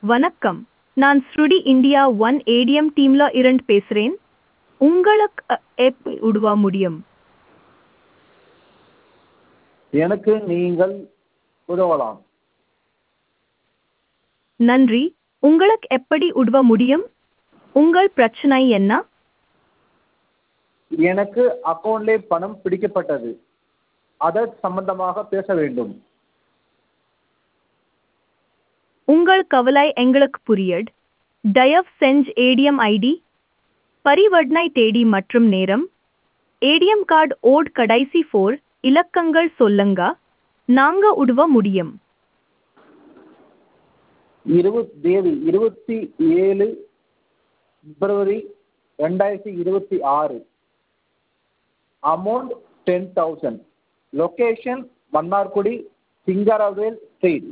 வணக்கம் நான் ஸ்ருடி இந்தியா ஒன் ஏடிஎம் டீம்ல இருந்து பேசுறேன் உங்களுக்கு அ, எப்படி உதவ முடியும் எனக்கு நீங்கள் உதவலாம் நன்றி உங்களுக்கு எப்படி உதவ முடியும் உங்கள் பிரச்சனை என்ன எனக்கு அக்கௌண்ட்லே பணம் பிடிக்கப்பட்டது அதர் சம்பந்தமாக பேச வேண்டும் உங்கள் கவலை எங்களுக்கு புரியட் தயவு செஞ்சு ஏடிஎம் ஐடி பரிவர்த்தனை தேதி மற்றும் நேரம் ஏடிஎம் கார்டு ஓட் கடைசி ஃபோர் இலக்கங்கள் சொல்லுங்க நாங்க உதவ முடியும் இருபத் தேதி இருபத்தி ஏழு பிப்ரவரி ரெண்டாயிரத்தி இருபத்தி ஆறு amount ten thousand location Mannargudi Singaravel street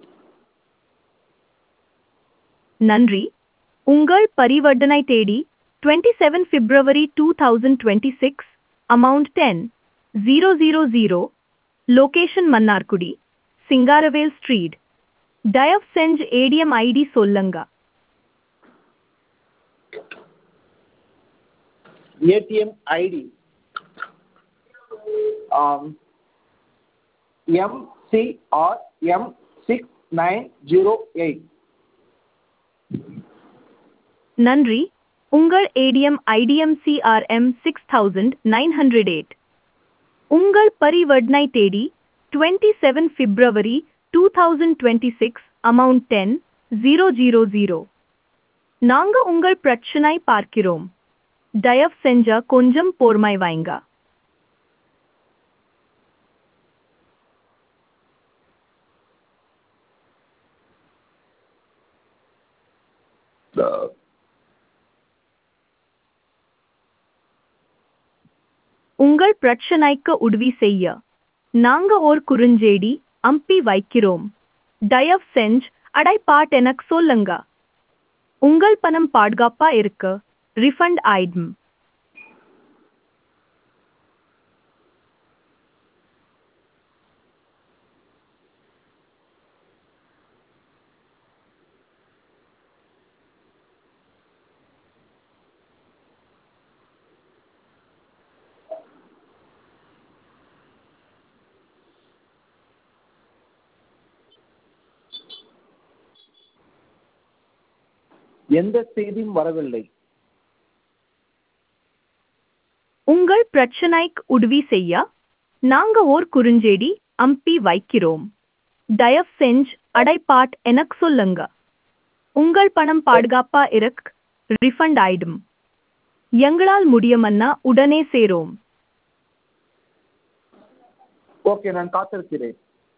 நன்றி உங்கள் பரிவர்த்தனை தேதி twenty seven February two thousand twenty six amount ten zero zero zero location Mannargudi Singaravel street தயவு செஞ்சு ஏடிஎம் ஐடி சொல்லுங்க ATM ID MCR M six nine zero eight நன்றி உங்கள் ATM ID MCR M six thousand nine hundred eight உங்கள் பரிவர்த்தனை தேதி twenty seven February two thousand twenty six amount ten zero zero zero நாங்க உங்கள் பிரச்சனை பார்க்கிறோம் தயவு செஞ்ச கொஞ்சம் பொறுமை வைங்க உங்கள் பிரச்சனைக்கு உதவி செய்ய நாங்க ஓர் குறுஞ்செய்தி அம்பி வைக்கிறோம் தயவு செஞ்சு அடைப்பாட் எனக்கு சொல்லுங்க உங்கள் பணம் பாதுகாப்பா இருக்கு ரிஃபண்ட் ஆயிடும் எந்த செய்தியும் வரவில்லை உங்கள் பிரச்சனைக்கு உதவி செய்ய நாங்க ஓர் குறுஞ்செய்தி அம்பி வைக்கிறோம் தயவு செஞ்சு அடைப்பாட் எனக்கு சொல்லுங்க உங்கள் பணம் பாதுகாப்பா இருக்கு ரிஃபண்ட் ஆயிடும் எங்களால் முடியுமன்னா உடனே சேரோம் ஓகே நான் காத்திருக்கிறேன்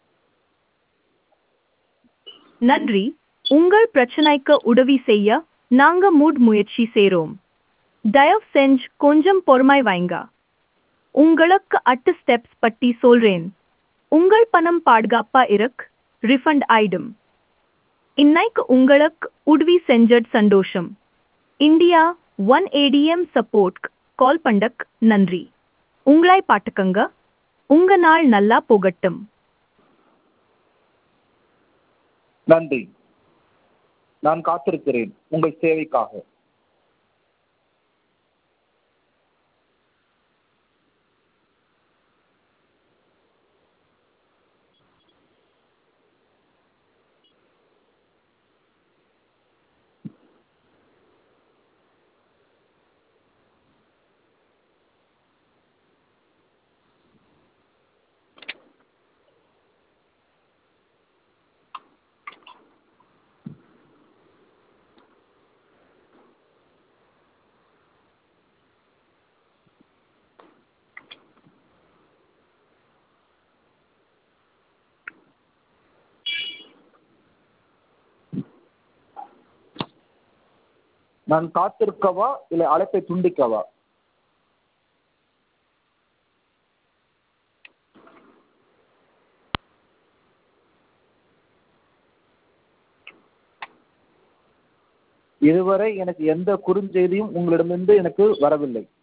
நன்றி உங்கள் பிரச்சனைக்கு உதவி செய்ய நாங்க மூட் முயற்சி செய்றோம் தயவு செஞ்சு கொஞ்சம் பொறுமை வைங்க உங்களுக்கு அட்டு ஸ்டெப்ஸ் பற்றி சொல்றேன் உங்கள் பணம் பாதுகாப்பா இருக்கு ரிஃபண்ட் ஆயிடும் இன்னைக்கு உங்களுக்கு உதவி செஞ்சது சந்தோஷம் India one ATM support call பண்ணக் நன்றி உங்களை பாட்டுக்கங்க உங்க நாள் நல்லா போகட்டும் நன்றி நான் காத்திருக்கிறேன் உங்கள் சேவைக்காக நான் காத்திருக்கவா இல்லை அழைப்பை துண்டிக்கவா இதுவரை எனக்கு எந்த குறுஞ்செய்தியும் உங்களிடமிருந்து எனக்கு வரவில்லை